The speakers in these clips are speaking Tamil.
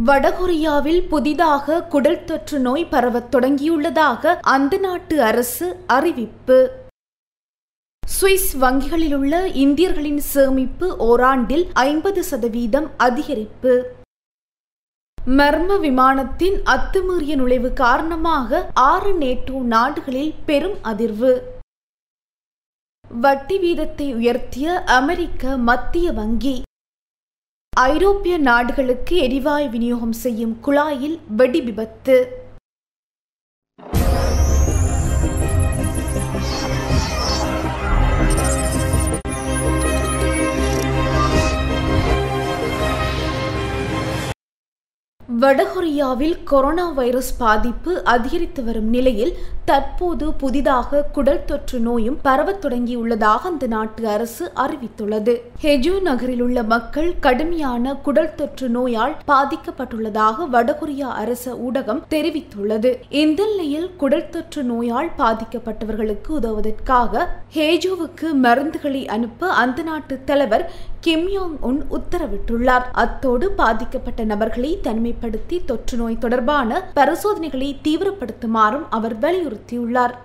வடகொரியாவில் புதிதாக குடல் தொற்று நோய் பரவத் தொடங்கியுள்ளதாக அந்த நாட்டு அரசு அறிவிப்பு சுவிஸ் வங்கிகளில் உள்ள இந்தியர்களின் சேமிப்பு ஓராண்டில் ஐம்பது சதவீதம் அதிகரிப்பு மர்ம விமானத்தின் அத்துமீறிய நுழைவு காரணமாக ஆறு நேட்டோ நாடுகளில் பெரும் அதிர்வு வட்டி வீதத்தை உயர்த்திய அமெரிக்க மத்திய வங்கி ஐரோப்பிய நாடுகளுக்கு எரிவாயு விநியோகம் செய்யும் குழாயில் வெடி விபத்து வடகொரியாவில் கொரோனா வைரஸ் பாதிப்பு அதிகரித்து வரும் நிலையில் தற்போது புதிதாக குடல் தொற்று நோயும் பரவத் தொடங்கியுள்ளதாக அந்த நாட்டு அரசு அறிவித்துள்ளது ஹெஜோ நகரில் உள்ள மக்கள் கடுமையான குடல் தொற்று நோயால் பாதிக்கப்பட்டுள்ளதாக வடகொரியா அரச ஊடகம் தெரிவித்துள்ளது இந்த நிலையில் குடல் தொற்று நோயால் பாதிக்கப்பட்டவர்களுக்கு உதவுவதற்காக ஹேஜோவுக்கு மருந்துகளை அனுப்ப அந்த நாட்டு தலைவர் கிம் யோங் உன் உத்தரவிட்டுள்ளார் அத்தோடு பாதிக்கப்பட்ட நபர்களை தனிமைப்படுத்தி தொற்று நோய் தொடர்பான பரிசோதனைகளை தீவிரப்படுத்துமாறும் அவர் வலியுறுத்தியுள்ளார்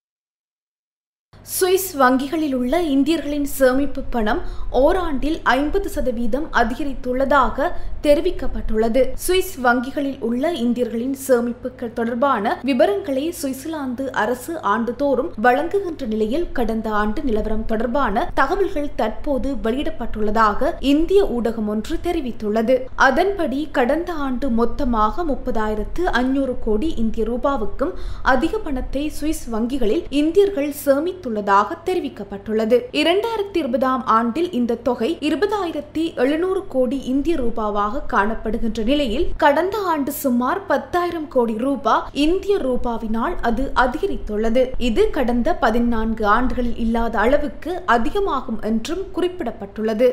சுவிஸ் வங்கிகளில் உள்ள இந்தியர்களின் சேமிப்பு பணம் ஓராண்டில் ஐம்பது சதவீதம் அதிகரித்துள்ளதாக தெரிவிக்கப்பட்டுள்ளது சுவிஸ் வங்கிகளில் உள்ள இந்தியர்களின் சேமிப்புகள் தொடர்பான விவரங்களை சுவிட்சர்லாந்து அரசு ஆண்டுதோறும் வழங்குகின்ற நிலையில் கடந்த ஆண்டு நிலவரம் தொடர்பான தகவல்கள் தற்போது வெளியிடப்பட்டுள்ளதாக இந்திய ஊடகம் ஒன்று தெரிவித்துள்ளது அதன்படி கடந்த ஆண்டு மொத்தமாக முப்பதாயிரத்து ஐநூறு கோடி இந்திய ரூபாவுக்கும் அதிக பணத்தை சுவிஸ் வங்கிகளில் இந்தியர்கள் சேமித்துள்ளதாக தெரிவிக்கப்பட்டுள்ளது இரண்டாயிரத்தி இருபதாம் ஆண்டில் இந்த தொகை இருபதாயிரத்தி எழுநூறு கோடி இந்திய ரூபாவாக காணப்படுகின்ற நிலையில் கடந்த ஆண்டு சுமார் பத்தாயிரம் கோடி ரூபாய் இந்திய ரூபாவினால் அது அதிகரித்துள்ளது இது கடந்த பதினான்கு ஆண்டுகளில் இல்லாத அளவுக்கு அதிகமாகும் என்றும் குறிப்பிடப்பட்டுள்ளது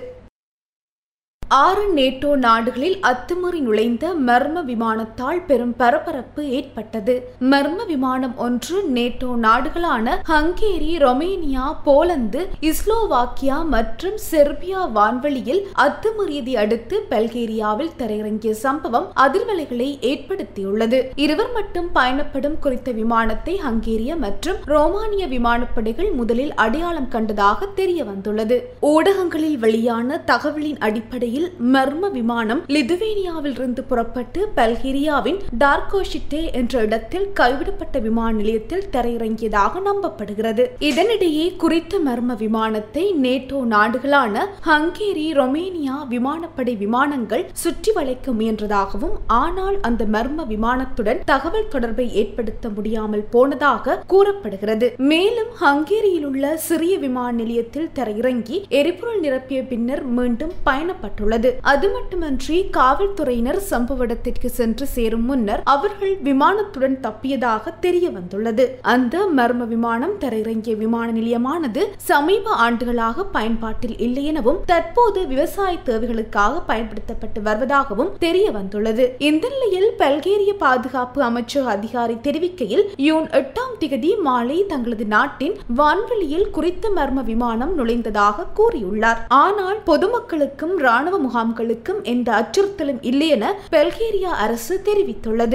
ஆறு நேட்டோ நாடுகளில் அத்துமீறி நுழைந்த மர்ம விமானத்தால் பெரும் பரபரப்பு ஏற்பட்டது மர்ம விமானம் ஒன்று நேட்டோ நாடுகளான ஹங்கேரி ரொமேனியா போலந்து இஸ்லோவாக்கியா மற்றும் செர்பியா வான்வெளியில் அத்துமீறியதை அடுத்து பல்கேரியாவில் தரையிறங்கிய சம்பவம் அதிர்வலைகளை ஏற்படுத்தியுள்ளது இருவர் மட்டும் பயணப்படும் குறித்த விமானத்தை ஹங்கேரிய மற்றும் ரோமானிய விமானப்படைகள் முதலில் அடையாளம் கண்டதாக தெரிய வந்துள்ளது ஊடகங்களில் வெளியான தகவலின் அடிப்படையில் மர்ம விமானம் லிதுவேனியாவில் இருந்து புறப்பட்டு பல்கேரியாவின் டார்கோஷிட்டே என்ற இடத்தில் கைவிடப்பட்ட விமான நிலையத்தில் தரையிறங்கியதாக நம்பப்படுகிறது இதனிடையே குறித்த மர்ம விமானத்தை நேட்டோ நாடுகளான ஹங்கேரி ரொமேனியா விமானப்படை விமானங்கள் சுற்றி வளைக்க முயன்றதாகவும் ஆனால் அந்த மர்ம விமானத்துடன் தகவல் தொடர்பை ஏற்படுத்த முடியாமல் போனதாக கூறப்படுகிறது மேலும் ஹங்கேரியில் உள்ள சிறிய விமான நிலையத்தில் தரையிறங்கி எரிபொருள் நிரப்பிய பின்னர் மீண்டும் பயணப்பட்டுள்ளது உள்ளது அது மட்டுமன்றி காவல்துறையினர் சம்பவ இடத்திற்கு சென்று சேரும் முன்னர் அவர்கள் விமானத்துடன் தப்பியதாக தெரிய வந்துள்ளது அந்த மர்ம விமானம் தரையிறங்கிய விமான நிலையமானது சமீப ஆண்டுகளாக பயன்பாட்டில் இல்லை எனவும் தற்போது விவசாய தேவைகளுக்காக பயன்படுத்தப்பட்டு வருவதாகவும் தெரிய வந்துள்ளது இந்த நிலையில் பல்கேரிய பாதுகாப்பு அமைச்சக அதிகாரி தெரிவிக்கையில் யூன் எட்டாம் திகதி மாலை தங்களது நாட்டின் வான்வெளியில் குறித்த மர்ம விமானம் நுழைந்ததாக கூறியுள்ளார் ஆனால் பொதுமக்களுக்கும் ராணுவ முகாம்களுக்கும் எந்த அச்சுறுத்தலும் இல்லை என பல்கேரியா அரசு தெரிவித்துள்ளது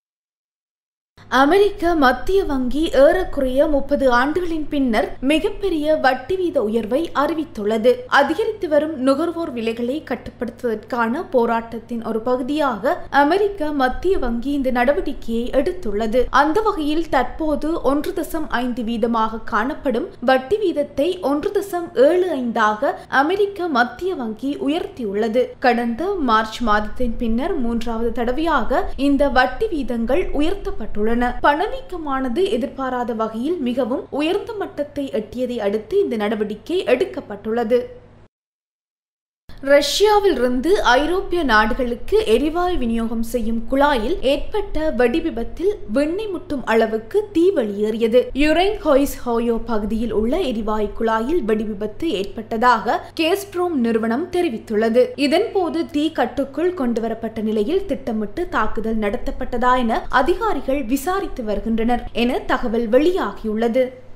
அமெரிக்க மத்திய வங்கி ஏறக்குறைய முப்பது ஆண்டுகளின் பின்னர் மிகப்பெரிய வட்டி வீத உயர்வை அறிவித்துள்ளது அதிகரித்து வரும் நுகர்வோர் விலைகளை கட்டுப்படுத்துவதற்கான போராட்டத்தின் ஒரு பகுதியாக அமெரிக்க மத்திய வங்கி இந்த நடவடிக்கையை எடுத்துள்ளது அந்த வகையில் தற்போது ஒன்று தசம் ஐந்து வீதமாக காணப்படும் வட்டி வீதத்தை ஒன்று தசம் ஏழு ஐந்தாக அமெரிக்க மத்திய வங்கி உயர்த்தியுள்ளது கடந்த மார்ச் மாதத்தின் பின்னர் மூன்றாவது தடவையாக இந்த வட்டி வீதங்கள் உயர்த்தப்பட்டுள்ளன பணவீக்கமானது எதிர்பாராத வகையில் மிகவும் உயர்ந்த மட்டத்தை எட்டியதை அடுத்து இந்த நடவடிக்கை எடுக்கப்பட்டுள்ளது ரஷ்யாவில் இருந்து ஐரோப்பிய நாடுகளுக்கு எரிவாயு விநியோகம் செய்யும் குழாயில் ஏற்பட்ட வெடி விபத்தில் வெண்ணெய் முட்டும் அளவுக்கு தீ வெளியேறியது யுரைன் ஹோய்ஸ் ஹோயோ பகுதியில் உள்ள எரிவாயு குழாயில் வெடி விபத்து ஏற்பட்டதாக கேஸ்ப்ரோம் நிறுவனம் தெரிவித்துள்ளது இதன்போது தீ கட்டுக்குள் கொண்டுவரப்பட்ட நிலையில் திட்டமிட்டு தாக்குதல் நடத்தப்பட்டதா என அதிகாரிகள் விசாரித்து வருகின்றனர் என தகவல் வெளியாகியுள்ளது